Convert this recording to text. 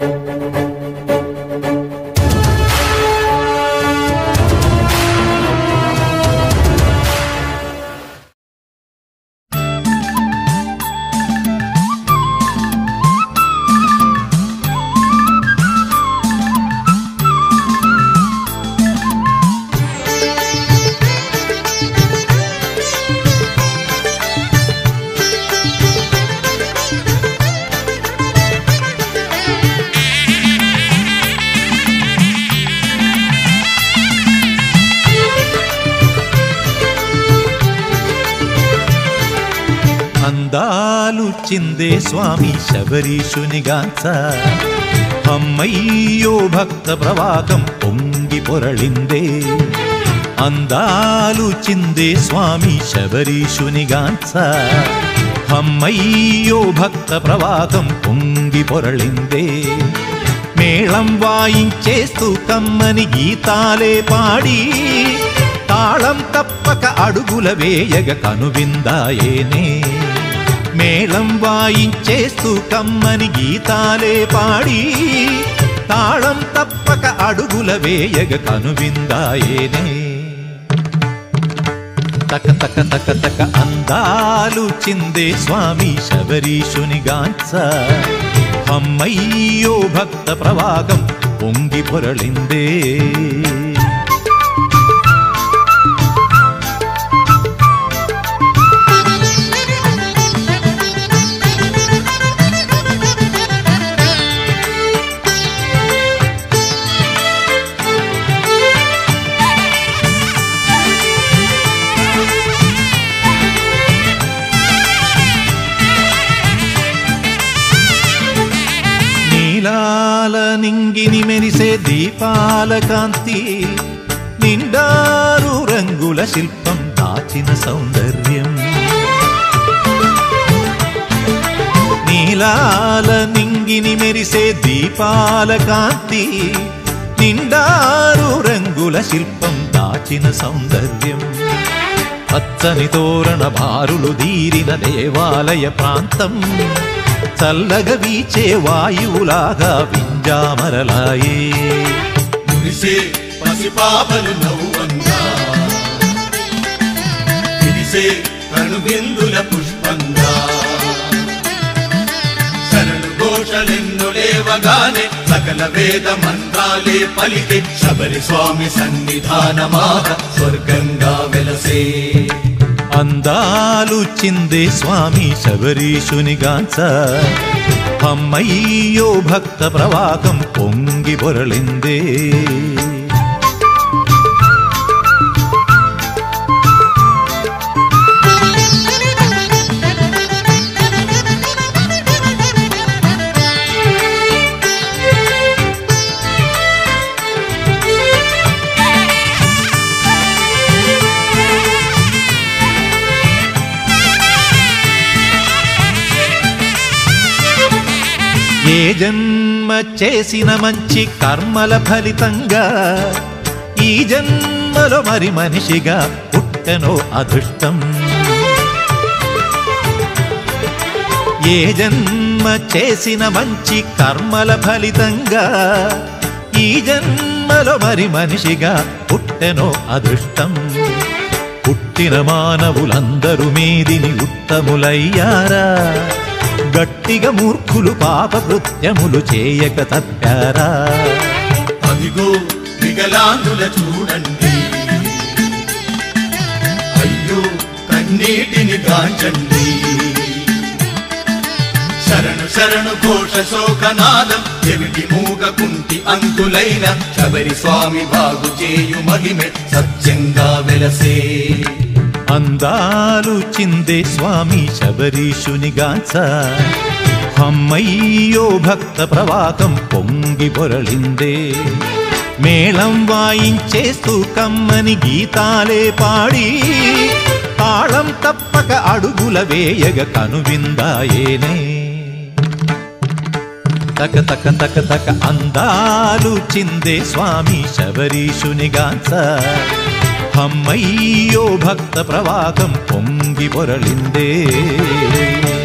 అందాలు చిందే స్వామి శబరీషునిగాంచ అమ్మయ్యో భక్త ప్రవాహం పొంగి పొరళిందే అందాలు చిందే స్వామి శబరీషునిగాంచ అమ్మయ్యో భక్త ప్రవాహం పొంగి పొరళిందే మేళం వాయించేస్తూ కమ్మని గీతాలే పాడి తాళం తప్పక అడుగుల వేయగ కనువిందాయేనే మేళం వాయించేస్తూ కమ్మని గీతాలే పాడి తాళం తప్పక అడుగుల వేయగ కనువిందాయేనే తక తక తక తక అందాలు చిందే స్వామి శబరీషునిగాంచ అమ్మయ్యో భక్త ప్రవాహం పొంగి పొరళిందే నీలాల నింగిని మెరిసే దీపాల కాంతి నిండారు రంగుల శిల్పం దాచిన సౌందర్యం నీలాల నింగిని మెరిసే దీపాల కాంతి నిండారు రంగుల శిల్పం దాచిన సౌందర్యం పచ్చని తోరణ బారులు దీరిన దేవాలయ ప్రాంతం చల్లగా వీచే వాయువులాగా వింజామరలాయే మురిసే పసిపాపలు నవ్వంగా విరిసే కనుబిందుల పుష్పంగా శరణు ఘోషలెన్ను లేవగానే సకల వేద మంత్రాలే పలికే శబరి స్వామి సన్నిధానమాగ స్వర్గంగా వెలసే అందాలు చిందే స్వామి శబరీషునిగాంచ అమ్మయ్యో భక్త ప్రవాహం పొంగి పొరలిందే ఏ జన్మ చేసిన మంచి కర్మల ఫలితంగా ఈ జన్మలో మరి మనిషిగా పుట్టనో అదృష్టం ఏ జన్మ చేసిన మంచి కర్మల ఫలితంగా ఈ జన్మలో మరి మనిషిగా పుట్టెనో అదృష్టం పుట్టిన మానవులందరూ మీదిని ఉత్తములయ్యారా గట్టిగా మూర్ఖులు పాప కృత్యములు చేయక తప్పారా అదిగో వికలాంగుల చూడండి అయ్యో కన్నీటిని గాంచండి శరణు శరణు ఘోష శోకనాదం చెవిటి మూగ కుంటి అంకులైన శబరి స్వామి బాగు చేయు మహిమె సత్యంగా వెలసే అందాలు చిందే స్వామి శబరీషునిగాంచ అమ్మయ్యో భక్త ప్రవాహం పొంగి పొరలిందే మేళం వాయించేస్తూ కమ్మని గీతాలే పాడి తాళం తప్పక అడుగుల వేయగ కనువిందాయేనే తక తక తక తక అందాలు చిందే స్వామి శబరీషునిగాంచ అమ్మయ్యో భక్త ప్రవాహం పొంగి పొరలిందే